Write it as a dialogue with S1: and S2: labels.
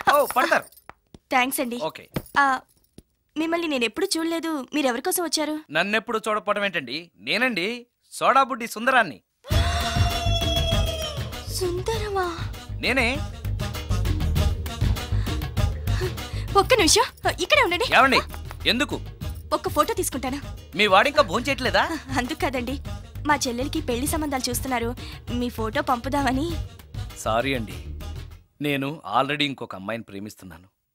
S1: ఓ పడతారు
S2: థ్యాంక్స్ అండి
S1: ఓకే
S2: ఆ, మిమ్మల్ని నేను ఎప్పుడు చూడలేదు మీరు ఎవరి కోసం వచ్చారు
S1: నన్నెప్పుడు చూడకపోవడం ఏంటండి నేనండి సోడా బుడ్డి సుందరాన్ని
S2: సుందరమా
S1: నేనే
S2: ఒక్క నిమిషం ఇక్కడే ఉండండి
S1: ఏమండి ఎందుకు
S2: ఒక్క ఫోటో తీసుకుంటాను
S1: మీ వాడింకా భోంచేయట్లేదా
S2: అందుకు కదండి మా చెల్లెలికి పెళ్లి సంబంధాలు చూస్తున్నారు మీ ఫోటో పంపుదామని
S1: సారీ అండి నేను ఆల్రెడీ ఇంకొక అమ్మాయిని ప్రేమిస్తున్నాను